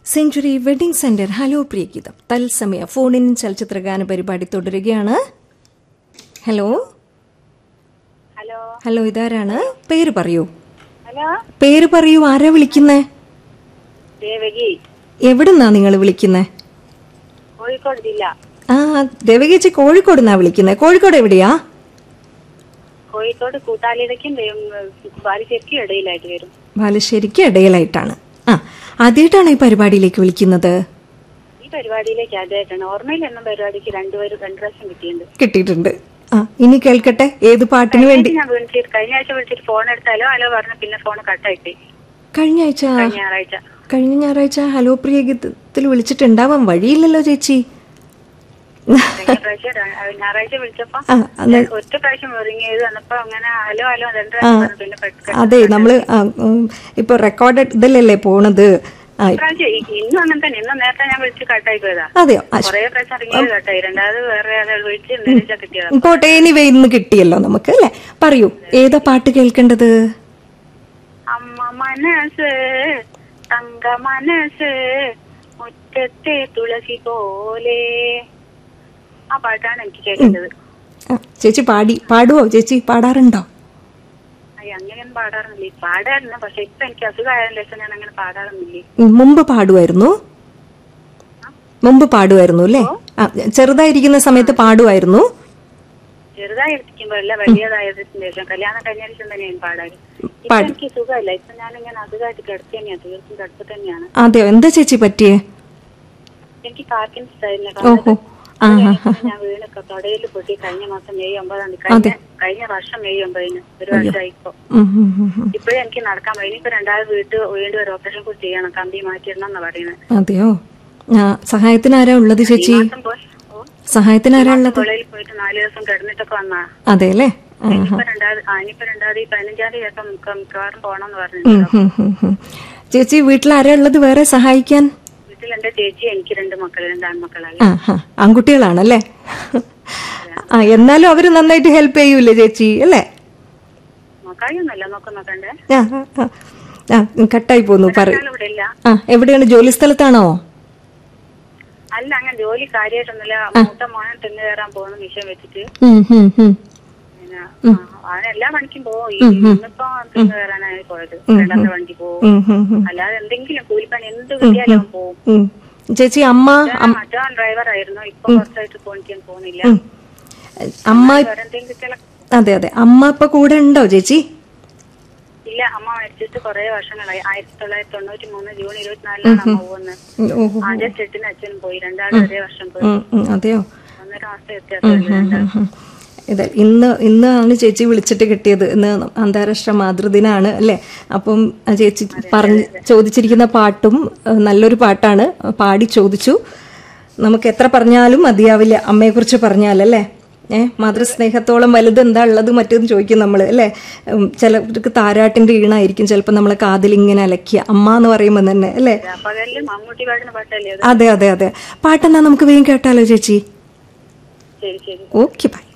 Century wedding centre hello പ്രിയഗീതം തത്സമയ ഫോണിൻ ചലച്ചിത്രഗാന പരിപാടി തുടരുകയാണ് ഹലോ ഹലോ ഹലോ ഇതാരാണ് പേര് പറയൂ ഹലോ പേര് പറയൂ ആരാ വിളിക്കുന്നേ ദേവകി എവിടുന്നാ നിങ്ങൾ വിളിക്കുന്നേ കോഴിക്കോട് ജില്ല ആ ദേവകേച്ചി കോഴിക്കോട് നിന്നാ വിളിക്കുന്നേ കോഴിക്കോട് എവിടെയാ കോഴിക്കോട് കൂട്ടാലിടയ്ക്കും ബാലിശ്ശേരിക്കും ഇടയിലായിട്ട് വരും ബാലുശ്ശേരിക്ക് ഇടയിലായിട്ടാണ് ആ ആദ്യമായിട്ടാണ് ഈ പരിപാടിയിലേക്ക് വിളിക്കുന്നത് ഈ പരിപാടിയിലേക്ക് ആദ്യമായിട്ടാണ് ഓർമ്മയിൽ എന്ന പരിപാടിക്ക് രണ്ടുപേരും രണ്ടു പ്രാവശ്യം കിട്ടിയിട്ടുണ്ട് കിട്ടിയിട്ടുണ്ട് ആ ഇനി കേൾക്കട്ടെ ഏത് പാട്ടിന് വേണ്ടി ഞാൻ വിളിച്ചിട്ട് കഴിഞ്ഞ ആഴ്ച വിളിച്ചിട്ട് ഫോൺ എടുത്താലോ ഹലോ പറഞ്ഞു പിന്നെ ഫോൺ കട്ടായിപ്പോയി കഴിഞ്ഞ ആഴ്ച കഴിഞ്ഞ ഞായറാഴ്ച കഴിഞ്ഞ ഞായറാഴ്ച ഹലോ പ്രിയ ഗീതത്തിൽ വിളിച്ചിട്ടുണ്ടാവാൻ വഴിയില്ലല്ലോ ചേച്ചി കഴിഞ്ഞ പ്രാവശ്യം ര- ഞായറാഴ്ച വിളിച്ചപ്പോ ആ അന്ന് ഒറ്റ പ്രാവശ്യം റിങ് ചെയ്ത് വന്നപ്പോ അങ്ങനെ ഹലോ ഹലോ രണ്ടു പ്രാവശ്യം പറഞ്ഞു പിന്നെ പെട്ടെന്ന് അതെ നമ്മള് ആ, ഉം, ഇപ്പൊ റെക്കോർഡഡ് ഇതിലല്ലേ പോണത് ആ പ്രാവശ്യം ഈ- ഇന്നും അങ്ങനെ തന്നെ ഇന്നും നേരത്തെ ഞാൻ വിളിച്ച് കട്ടായി പോയതാ അതെയോ ആ, കൊറേ പ്രാവശ്യം റിങ് ചെയ്ത് കട്ടായി രണ്ടാമത് വേറെ ആളുകൾ വിളിച്ച് വിളിച്ചാ കിട്ടിയതാ പോട്ടെ എനിവേ ഇന്ന് കിട്ടിയല്ലോ നമുക്ക് അല്ലേ പറയൂ ഏതാ പാട്ട് കേൾക്കേണ്ടത് അമ്മ മനസ്സ് തങ്ക മനസ്സ് മുറ്റത്തെ തുളസി പോലെ ആ പാട്ടാണ് എനിക്ക് കേൾക്കേണ്ടത് ആ, ചേച്ചി പാടി പാടുവോ ചേച്ചി പാടാറുണ്ടോ അയ്യ അങ്ങനെയൊന്നും പാടാറൊന്നുമില്ല ഈ പാടാറുണ്ട് പക്ഷെ ഇപ്പൊ എനിക്ക് അസുഖമായതിനു ശേഷം ഞാൻ അങ്ങനെ പാടാറൊന്നുമില്ല ഉം, മുമ്പ് പാടുമായിരുന്നു മുമ്പ് പാടുമായിരുന്നു അല്ലേ ആ, ചെറുതായിരിക്കുന്ന സമയത്ത് പാടുമായിരുന്നു ചെറുതായി ഇരിക്കുമ്പോഴല്ല വലിയതായതിനു ശേഷം കല്യാണം കഴിഞ്ഞതിന് ശേഷം തന്നെ ഞാൻ പാടാറ് ഇപ്പൊ എനിക്ക് സുഖമില്ല ഇപ്പൊ ഞാൻ ഇങ്ങനെ അസുഖമായിട്ട് കിടത്തി തന്നെയാണ് തീർത്തും കിടപ്പ് തന്നെയാണ് അതെയോ എന്താ ചേച്ചി പറ്റിയേ എനിക്ക് പാർക്കിൻസ് ആയിരുന്നു ഓഹോ ആ ആ ആ. ഞാൻ വീണൊക്കെ തൊടയിൽ പൊട്ടി കഴിഞ്ഞ മാസം മെയ് ഒമ്പതാം തീയതി കഴിഞ്ഞ കഴിഞ്ഞ വർഷം മെയ് ഒമ്പതിന് ഒരു വർഷമായി ഇപ്പൊ ഉം, ഉം, ഉം, ഉം. ഇപ്പോഴും എനിക്ക് നടക്കാൻ വയ്യ ഇനിയിപ്പോ രണ്ടാമത് വീട്ട് വീണ്ടും ഒരു ഓപ്പറേഷൻ കൂടി ചെയ്യണം കമ്പി മാറ്റിയിടണം എന്നാ പറയുന്നത് അതെയോ ആ സഹായത്തിന് ആരാ ഉള്ളത് ചേച്ചി മാസം പോയി ഓ, സഹായത്തിന് ആരാ ഉള്ളത് കോളേജിൽ പോയിട്ട് നാല് ദിവസം കിടന്നിട്ടൊക്കെ വന്നാ അതെ അല്ലേ ആ, ഇനിയിപ്പോ രണ്ടാമത് ആ ഇനിയിപ്പോ രണ്ടാമത് ഈ പതിനഞ്ചാം തീയതി ചിലപ്പോ മിക്ക- മിക്കവാറും പോണം എന്ന് പറഞ്ഞു ഉം, ഉം, ഉം, ഉം. ചേച്ചി വീട്ടിൽ ആരാ ഉള്ളത് വേറെ സഹായിക്കാൻ വീട്ടിൽ എന്റെ ചേച്ചി എനിക്ക് രണ്ട് മക്കൾ രണ്ട് ആൺമക്കളാണ് ആ ആ ആൺകുട്ടികളാണല്ലേ ആ എന്നാലും അവര് നന്നായിട്ട് ഹെൽപ്പ് ചെയ്യൂലേ ചേച്ചി അല്ലേ നോക്കായൊന്നുമല്ല നോക്കും നോക്കണ്ടേ ആ ആ, ആ ആ കട്ടായി പോന്നു പറ ഇവിടെ ഇല്ല ആ എവിടെയാണ് ജോലി സ്ഥലത്താണോ അല്ല അങ്ങനെ ജോലി കാര്യമായിട്ടൊന്നുമില്ല മൂത്ത മോനെ തെങ്ങ് കയറാൻ പോകുന്ന മിഷൻ വെച്ചിട്ട് ഉം, ഉം, ഉം. പിന്നെ അവൻ എല്ലാ പണിക്കും പോകും ഈ ഇന്നിപ്പോ തെങ്ങ് കയറാനായി പോയത് രണ്ടാമത്തെ വണ്ടി പോകും ഉം, ഉം, ഉം. അല്ലാതെ എന്തെങ്കിലും കൂലിപ്പണി എന്ത് കിട്ടിയാലും അവൻ പോകും ഉം. ചേച്ചി അമ്മ മറ്റോ ഡ്രൈവർ ആയിരുന്നു ഇപ്പൊ കുറച്ചായിട്ട് പോണിക്കാൻ പോകുന്നില്ല അമ്മ വേറെ എന്തെങ്കിലും കിട്ടിയാൽ അതെ അതെ അമ്മ ഇപ്പൊ കൂടെ ഉണ്ടോ ചേച്ചി ഇല്ല അമ്മ മരിച്ചിട്ട് കുറെ വർഷങ്ങളായി ആയിരത്തി തൊള്ളായിരത്തി തൊണ്ണൂറ്റി മൂന്ന് ജൂൺ ഇരുപത്തിനാലിനാണ് അമ്മ പോകുന്നത് ഉം, ഓഹോ ആദ്യം ചെട്ടിന് അച്ഛനും പോയി രണ്ടാളും ഒരേ വർഷം പോയി ഉം, ഉം, അതെയോ ഒന്നര മാസത്തെ വ്യത്യാസമല്ലേ രണ്ടാളും ഉം. ഇത് ഇന്ന് ഇന്നാണ് ചേച്ചി വിളിച്ചിട്ട് കിട്ടിയത് ഇന്ന് അന്താരാഷ്ട്ര മാതൃദിനാണ് അല്ലേ അപ്പം ആ ചേച്ചി പറഞ്ഞ് ചോദിച്ചിരിക്കുന്ന പാട്ടും ഏഹ്, നല്ലൊരു പാട്ടാണ് പാടി ചോദിച്ചു നമുക്ക് എത്ര പറഞ്ഞാലും മതിയാവില്ല അമ്മയെക്കുറിച്ച് പറഞ്ഞാലല്ലേ ഏഹ് മാതൃസ്നേഹത്തോളം വലുത് എന്താ ഉള്ളത് മറ്റേന്ന് ചോദിക്കും നമ്മൾ അല്ലേ ഉം, ചിലർക്ക് താരാട്ടിന്റെ ഈണായിരിക്കും ചിലപ്പോൾ നമ്മളെ കാതിൽ ഇങ്ങനെ അലക്കിയ അമ്മ എന്ന് പറയുമ്പോൾ തന്നെ അല്ലേ പകലില് മമ്മൂട്ടി പാടുന്ന പാട്ടല്ലേ അത് അതെ അതെ അതെ പാട്ടെന്നാ നമുക്ക് വേഗം കേട്ടാലോ ചേച്ചി ശരി ശരി ഓക്കെ ബൈ